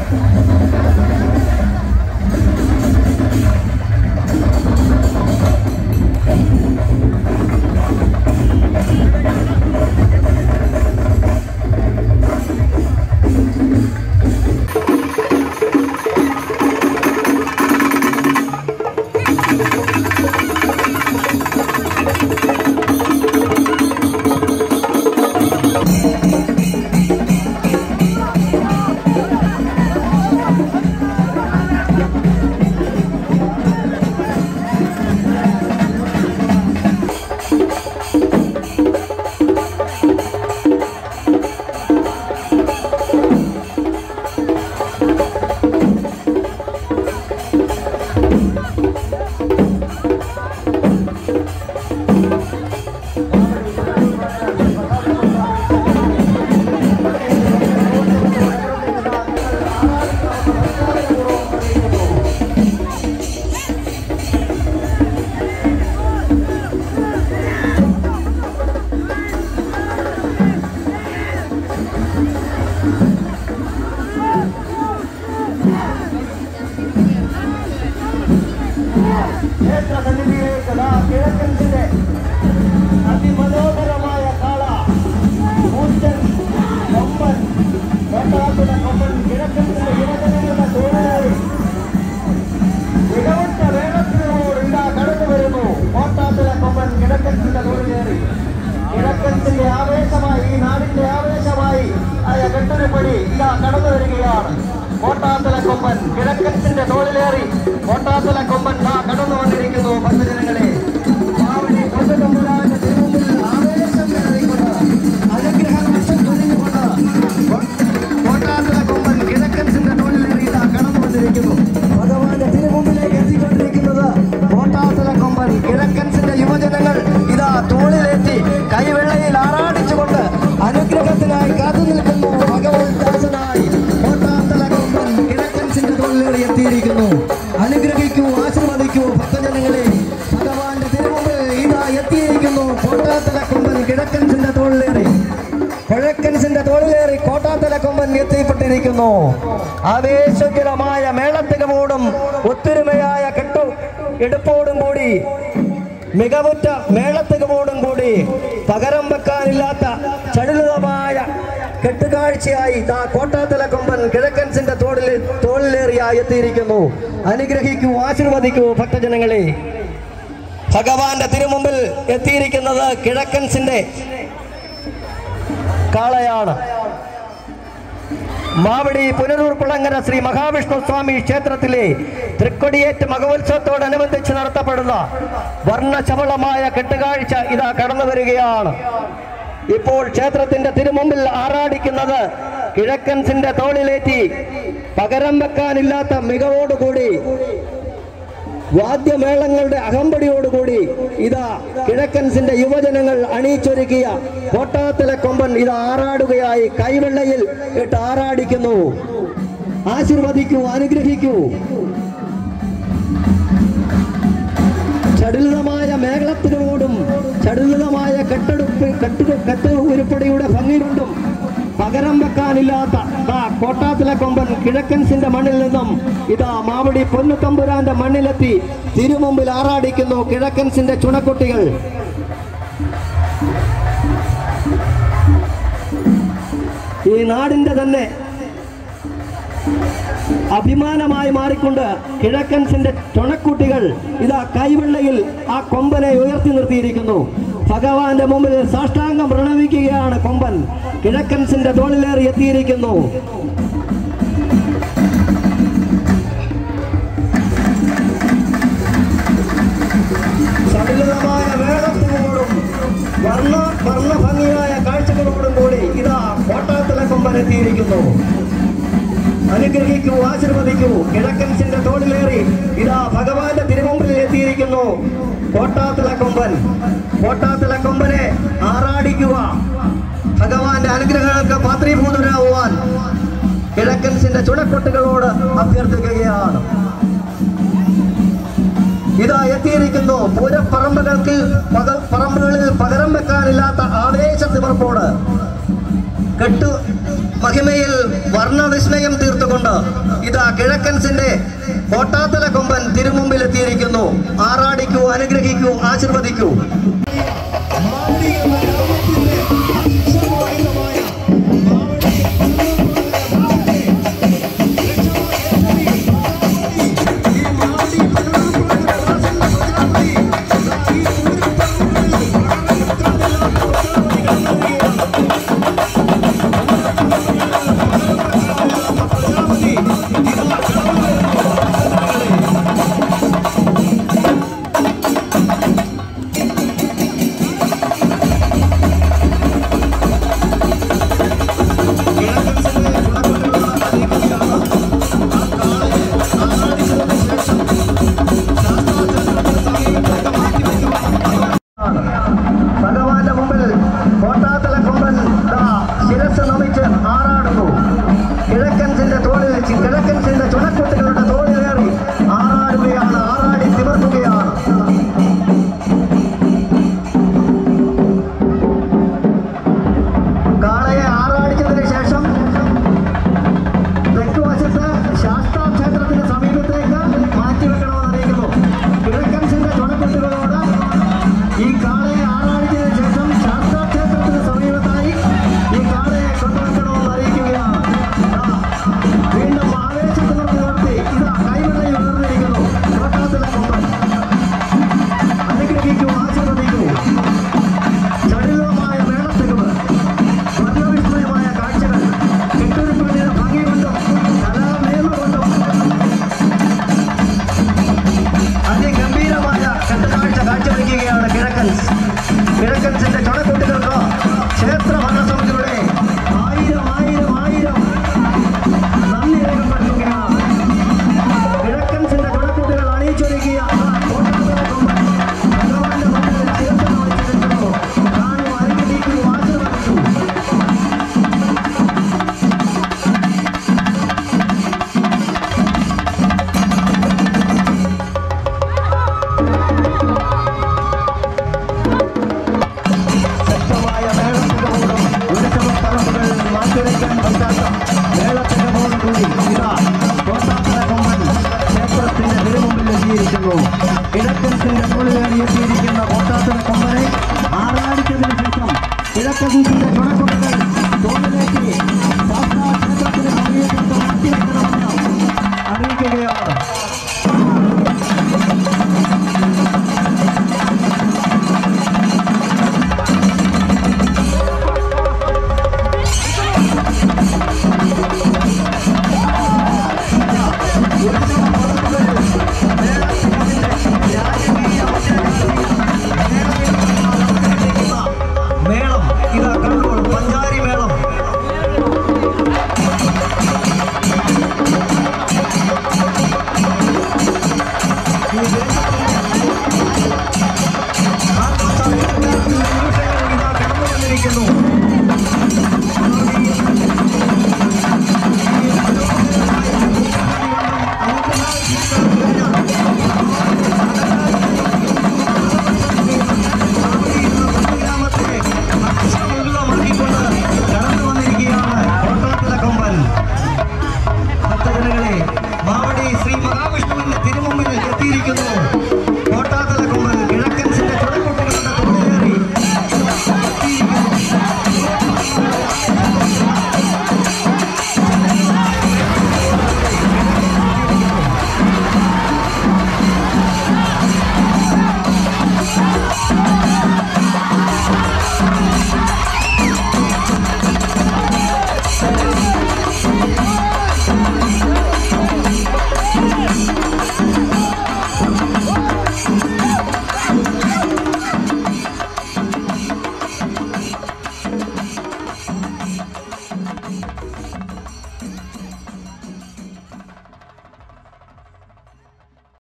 ക്ഷേത്ര സന്നിധിയിലേക്ക് ദാ കിഴക്കൻസിന്റെ അതിമനോഹരമായ കാള കൂറ്റൻ കൊമ്പൻ കോട്ടാക്കുട കൊമ്പൻ കിഴക്കൻസിന്റെ യുവജനങ്ങളുടെ തോളിലേറി മികവുറ്റ വേഗത്തിനോട് ഇതാ കടന്നു വരുന്നു കോട്ടാത്തിലെ കൊമ്പൻ കിഴക്കൻസിന്റെ തോളിലേറി കിഴക്കൻസിന്റെ ആവേശമായി ഈ നാടിന്റെ ആവേശമായി ആയ കെട്ടനപ്പടി ഇതാ കടന്നു വരികയാണ് കോട്ടാത്തല കൊമ്പൻ കിഴക്കൻസിന്റെ തോളിലേറി കോട്ടാത്തല കൊമ്പൻ ദാ കടന്നു വന്നിരിക്കുന്നു ഭക്തജനങ്ങളെ മാവടി പൊതുതമ്പുരാന്റെ തിരുമുമ്പിൽ ആവേശം നിറയിക്കൊണ്ട് അനുഗ്രഹവർഷം ചൊരിഞ്ഞുകൊണ്ട് കോട്ടാത്തല കൊമ്പൻ കിഴക്കൻസിന്റെ തോളിലേറി ഇതാ കടന്നു വന്നിരിക്കുന്നു ഭഗവാന്റെ തിരുമുമ്പിലേക്ക് എത്തിക്കൊണ്ടിരിക്കുന്നത് കോട്ടാത്തല കൊമ്പൻ കിഴക്കൻസിന്റെ യുവജനങ്ങൾ ഇതാ തോളിലേറ്റി കൈവെള്ളയിൽ ആറാടിച്ചുകൊണ്ട് അനുഗ്രഹത്തിനായി കാത്തു നിൽക്കുന്നു ഭഗവത് ദാസനായി കോട്ടാത്തല കൊമ്പൻ കിഴക്കൻസിന്റെ തോളിലേറി എത്തിയിരിക്കുന്നു അനുഗ്രഹിക്കൂ ആശീർവദിക്കൂ ഭക്തജനങ്ങളെ ഭഗവാന്റെ തിരുമുമ്പിൽ ഇതാ എത്തിയിരിക്കുന്നു കോട്ടാത്തല കൊമ്പൻ കിഴക്കൻസിന്റെ തോളിലേറി കിഴക്കൻസിന്റെ തോളിലേറി കോട്ടാത്തല കൊമ്പൻ എത്തിപ്പെട്ടിരിക്കുന്നു ആവേശകരമായ മേളത്തികമോടും ഒത്തൊരുമയായ കെട്ടു എടുപ്പോടും കൂടി മികവുറ്റ മേളത്തികമോടും കൂടി പകരം വെക്കാനില്ലാത്ത ചടുലതമായ കെട്ടുകാഴ്ചയായി ദാ കോട്ടാത്തല കൊമ്പൻ കിഴക്കൻസിന്റെ തോളിൽ തോളിലേറിയായി എത്തിയിരിക്കുന്നു അനുഗ്രഹിക്കൂ ആശീർവദിക്കൂ ഭക്തജനങ്ങളെ ഭഗവാന്റെ തിരുമുമ്പിൽ എത്തിയിരിക്കുന്നത് കിഴക്കൻസിന്റെ കാളയാണ് മാവടി പുനരൂർ കുളങ്ങര ശ്രീ മഹാവിഷ്ണു സ്വാമി ക്ഷേത്രത്തിലെ തൃക്കൊടിയേറ്റ് മഹോത്സവത്തോടനുബന്ധിച്ച് നടത്തപ്പെടുന്ന വർണ്ണശബളമായ കെട്ടുകാഴ്ച ഇതാ കടന്നു വരികയാണ് ഇപ്പോൾ ക്ഷേത്രത്തിന്റെ തിരുമുമ്പിൽ ആറാടിക്കുന്നത് കിഴക്കൻസിന്റെ തോളിലേറ്റി പകരം വെക്കാനില്ലാത്ത മികവോടുകൂടി വാദ്യമേളങ്ങളുടെ അകമ്പടിയോടുകൂടി ഇതാ കിഴക്കൻസിന്റെ യുവജനങ്ങൾ അണിയിച്ചൊരുക്കിയ കോട്ടാത്തല കൊമ്പൻ ഇത് ആറാടുകയായി കൈവെള്ളയിൽ ഇട്ട് ആറാടിക്കുന്നു ആശീർവദിക്കൂ അനുഗ്രഹിക്കൂ ചടുലതമായ മേഖലത്തിനോടും ചടുലതമായ കെട്ടെടുപ്പ് കെട്ടു കെട്ട് ഉരുപ്പടിയുടെ ഭംഗികൊണ്ടും പകരം വെക്കാനില്ലാത്ത ദാ കോട്ടാത്തിലെ കൊമ്പൻ കിഴക്കൻസിന്റെ മണ്ണിൽ നിന്നും ഇതാ മാവടി പൊന്നുതമ്പുരാന്റെ മണ്ണിലെത്തി തിരുമുമ്പിൽ ആറാടിക്കുന്നു കിഴക്കൻസിന്റെ ചുണക്കുട്ടികൾ ഈ നാടിന്റെ തന്നെ അഭിമാനമായി മാറിക്കൊണ്ട് കിഴക്കൻസിന്റെ ചുണക്കുട്ടികൾ ഇതാ കൈവെള്ളയിൽ ആ കൊമ്പനെ ഉയർത്തി നിർത്തിയിരിക്കുന്നു ഭഗവാന്റെ മുമ്പിൽ സാഷ്ടാംഗം പ്രണമിക്കുകയാണ് കൊമ്പൻ കിഴക്കൻസിന്റെ തോളിലേറി എത്തിയിരിക്കുന്നു സകലമായ വേഗത്തിനോടും വർണ്ണ വർണ്ണഭംഗിയായ കാഴ്ചകളോടും കൂടി ഇതാ കോട്ടാത്തല കൊമ്പൻ എത്തിയിരിക്കുന്നു അനുഗ്രഹിക്കൂ ആശീർവദിക്കൂ കിഴക്കൻസിന്റെ തോളിലേറി ഇതാ ഭഗവാന്റെ തിരുമുമ്പിൽ എത്തിയിരിക്കുന്നു കോട്ടാത്തില കൊമ്പൻ കോട്ടാത്തില കൊമ്പനെ ആറാടിക്കുക ഭഗവാന്റെ അനുഗ്രഹങ്ങൾക്ക് പാത്രീഭൂതരാകുവാൻ കിഴക്കൻസിന്റെ ചുണക്കൊട്ടുകളോട് അഭ്യർത്ഥിക്കുകയാണ് ഇതാ എത്തിയിരിക്കുന്നു പൂരപ്പറമ്പുകൾക്ക് പക- പറമ്പുകളിൽ പകരം വെക്കാനില്ലാത്ത ആവേശ തിമർപ്പോട് കെട്ടു മഹിമയിൽ വർണ്ണവിസ്മയം തീർത്തുകൊണ്ട് കൊടുത്തുകൊണ്ട് ഇതാ കിഴക്കൻസിന്റെ കോട്ടാത്തല കൊമ്പൻ തിരുമുമ്പിൽ എത്തിയിരിക്കുന്നു ആറാടിക്കൂ അനുഗ്രഹിക്കൂ ആശീർവദിക്കൂ